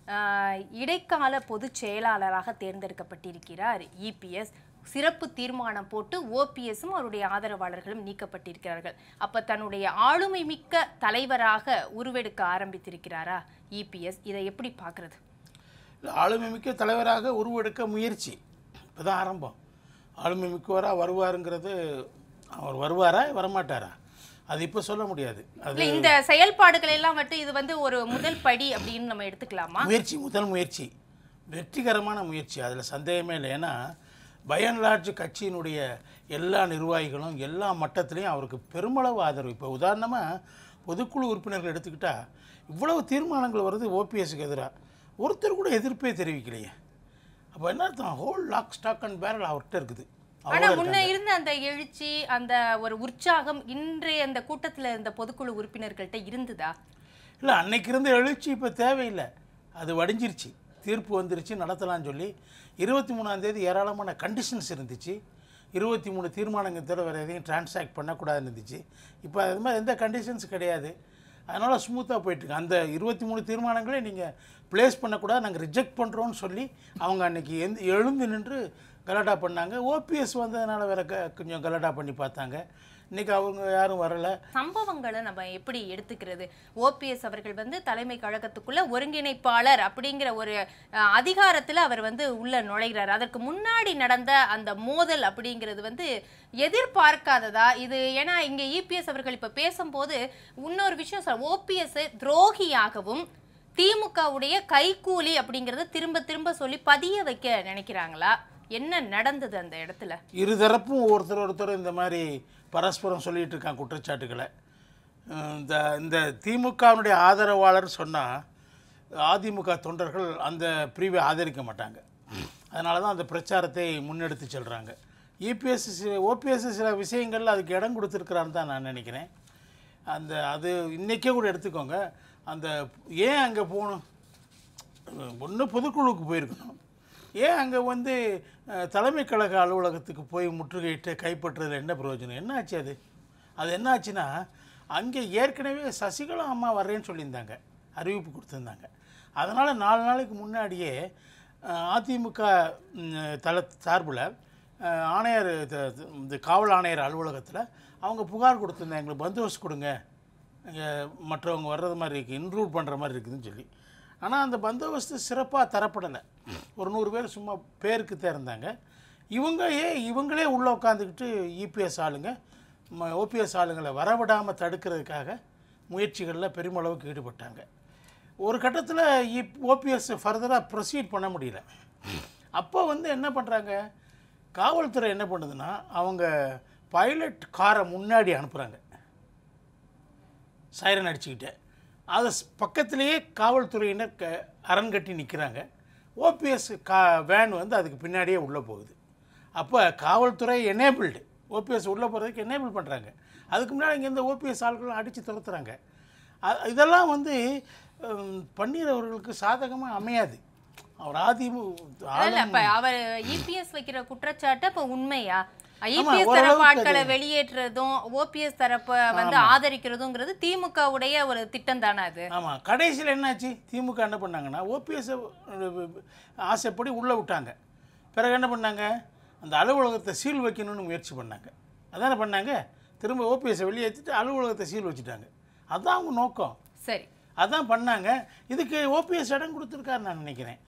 ஆஹ், இடைக்கால பொதுச் செயலாளராக தேர்ந்தெடுக்கப்பட்டிருக்கிறார் இபிஎஸ் சிறப்பு தீர்மானம் போட்டு ஓபிஎஸும் அவருடைய ஆதரவாளர்களும் நீக்கப்பட்டிருக்கிறார்கள் அப்ப தன்னுடைய ஆளுமை மிக்க தலைவராக உருவெடுக்க ஆரம்பித்திருக்கிறாரா இபிஎஸ் இதை எப்படி பார்க்கிறது ஆளுமை மிக்க தலைவராக உருவெடுக்க முயற்சி இப்போதான் ஆரம்பம் ஆளுமை மிக்கவராக வருவாருங்கிறது அவர் வருவாரா வரமாட்டாரா அது இப்போ சொல்ல முடியாது அது இல்ல இந்த செயல்பாடுகள் எல்லாம் மட்டும் இது வந்து ஒரு முதல் படி அப்படின்னு நம்ம எடுத்துக்கலாமா முயற்சி முதல் முயற்சி வெற்றிகரமான முயற்சி அதில் சந்தேகமே இல்லை ஏன்னா பயன் லார்ஜ் கட்சியினுடைய எல்லா நிர்வாகிகளும் எல்லா மட்டத்திலையும் அவருக்கு பெருமளவு ஆதரவு இப்போ உதாரணமாக பொதுக்குழு உறுப்பினர்கள் எடுத்துக்கிட்டா இவ்வளவு தீர்மானங்கள் வருது ஓபிஎஸ்க்கு எதிராக ஒருத்தர் கூட எதிர்ப்பே தெரிவிக்கலையே அப்போ என்ன அர்த்தம் whole lock stock and barrel அவர்கிட்ட இருக்குது ஆனா அவ்வளோ முன்ன இருந்த அந்த எழுச்சி அந்த ஒரு உற்சாகம் இன்றைய அந்த கூட்டத்துல இருந்த பொதுக்குழு உறுப்பினர்கள்ட்ட இருந்ததா இல்லை அன்னைக்கு இருந்த எழுச்சி இப்போ தேவையில்லை அது வடிஞ்சிருச்சு தீர்ப்பு வந்துருச்சு நடத்தலாம்னு சொல்லி இருபத்தி மூணாந்தேதி ஏராளமான கண்டிஷன்ஸ் இருந்துச்சு இருபத்தி மூணு தீர்மானங்கள் தவிர வேறு எதையும் டிரான்சாக்ட் பண்ணக்கூடாதுன்னு இருந்துச்சு இப்போ அது மாதிரி எந்த கண்டிஷன்ஸ் கிடையாது அதனால் ஸ்மூத்தாக போயிட்டுருக்கு அந்த இருபத்தி மூணு தீர்மானங்களே நீங்கள் ப்ளேஸ் பண்ணக்கூடாது நாங்கள் ரிஜெக்ட் பண்ணுறோன்னு சொல்லி அவங்க அன்னைக்கு எந்த எழுந்து நின்று கலாட்டா பண்ணாங்க ஓபிஎஸ் வந்ததுனால வேற க கொஞ்சம் கலாட்டா பண்ணி பார்த்தாங்க இன்றைக்கி அவங்க யாரும் வரலை சம்பவங்களை நம்ம எப்படி எடுத்துக்கிறது ஓபிஎஸ் அவர்கள் வந்து தலைமை கழகத்துக்குள்ள ஒருங்கிணைப்பாளர் அப்படிங்கிற ஒரு அஹ், அதிகாரத்துல அவர் வந்து உள்ள நுழைகிறார் அதற்கு முன்னாடி நடந்த அந்த மோதல் அப்படிங்கிறது வந்து எதிர்பார்க்காததா இது ஏன்னா இங்க இபிஎஸ் அவர்கள் இப்ப பேசும்போது இன்னொரு விஷயம் சொல்ல ஓபிஎஸ் துரோகியாகவும் திமுகவுடைய கைக்கூலி அப்படிங்கறத திரும்ப திரும்ப சொல்லி பதிய வைக்க நினைக்கிறாங்களா என்ன நடந்தது அந்த இடத்துல இருதரப்பும் ஒருத்தர் ஒருத்தர் இந்த மாதிரி பரஸ்பரம் சொல்லிட்டு இருக்காங்க குற்றச்சாட்டுகளை அஹ் இந்த இந்த திமுகவினுடைய ஆதரவாளர் சொன்னால் அதிமுக தொண்டர்கள் அந்த பிரிவை ஆதரிக்க மாட்டாங்க அதனால தான் அந்த பிரச்சாரத்தை முன்னெடுத்து செல்கிறாங்க இபிஎஸ் ஓபிஎஸ் சில விஷயங்கள்ல அதுக்கு இடம் கொடுத்துருக்குறான்னு தான் நான் நினைக்கிறேன் அந்த அது இன்றைக்கே கூட எடுத்துக்கோங்க அந்த ஏன் அங்கே போகணும் ஒன்று பொதுக்குழுவுக்கு போயிருக்கணும் ஏன் அங்கே வந்து அஹ், தலைமை கழக அலுவலகத்துக்கு போய் முற்றுகையிட்டு கைப்பற்றுறதுல என்ன பிரயோஜனம் என்ன ஆச்சு அது அது என்ன ஆச்சுன்னா அங்கே ஏற்கனவே சசிகலா அம்மா வர்றேன்னு சொல்லியிருந்தாங்க அறிவிப்பு கொடுத்துருந்தாங்க அதனால் நாலு நாளைக்கு முன்னாடியே அஹ், அதிமுக ம், தல சார்பில் அஹ், ஆணையர் த- த- இந்த காவல் ஆணையர் அலுவலகத்தில் அவங்க புகார் கொடுத்துருந்தாங்க எங்களுக்கு பந்தோபஸ்து கொடுங்க இங்கே மற்றவங்க வர்றது மாதிரி இருக்குது இன்க்ளூட் பண்ணுற மாதிரி இருக்குதுன்னு சொல்லி ஆனால் அந்த பந்தோபஸ்து சிறப்பாக தரப்படலை ஒரு நூறு பேர் சும்மா பேருக்கு தான் இருந்தாங்க இவங்க ஏன் இவங்களே உள்ளே உட்காந்துக்கிட்டு இபிஎஸ் ஆளுங்க ஓபிஎஸ் ஆளுங்களை வரவிடாமல் தடுக்கிறதுக்காக முயற்சிகளில் பெருமளவுக்கு ஈடுபட்டாங்க ஒரு கட்டத்தில் இப் ஓபிஎஸ் ஃபர்தராக ப்ரொசீட் பண்ண முடியல அப்போ வந்து என்ன பண்ணுறாங்க காவல்துறை என்ன பண்ணுதுன்னா அவங்க பைலட் காரை முன்னாடி அனுப்புகிறாங்க சைரன் அடிச்சுக்கிட்டு அது ஸ்- பக்கத்திலேயே காவல்துறையினர் க அரண் கட்டி நிற்கிறாங்க ஓபிஎஸ் கா வேன் வந்து அதுக்கு பின்னாடியே உள்ளே போகுது அப்போ காவல்துறை எனேபிள்டு ஓபிஎஸ் உள்ளே போகிறதுக்கு எனேபிள் பண்ணுறாங்க அதுக்கு முன்னாடி இங்கே ஓபிஎஸ் ஆட்களும் அடித்து துரத்துறாங்க அ- இதெல்லாம் வந்து ஹம், பன்னீர் அவர்களுக்கு சாதகமாக அமையாது அவர் அதிமு இல்ல இப்ப அவர் இபிஎஸ் வைக்கிற குற்றச்சாட்டு இப்ப உண்மையா ஆமா, இபிஎஸ் தரப்பு ஓரளவுக்கு ஆட்களை வெளியேற்றுறதும் ஓபிஎஸ் தரப்ப வந்து ஆதரிக்கிறதுங்கிறது திமுக உடைய ஒரு திட்டம் தானே அது ஆமாம் கடைசியில் என்னாச்சு திமுக என்ன பண்ணாங்கன்னா ஓபிஎஸ் ஆசைப்படி உள்ளே விட்டாங்க பிறகு என்ன பண்ணாங்க அந்த அலுவலகத்தை சீல் வைக்கணும்னு முயற்சி பண்ணாங்க அதானே பண்ணாங்க திரும்ப ஓபிஎஸ்ஸை வெளியேற்றிட்டு அலுவலகத்தை சீல் வச்சுட்டாங்க அதான் அவங்க நோக்கம் சரி அதான் பண்ணாங்க இதுக்கு ஓபிஎஸ் இடம் கொடுத்துருக்காரு நான் நினைக்கிறேன்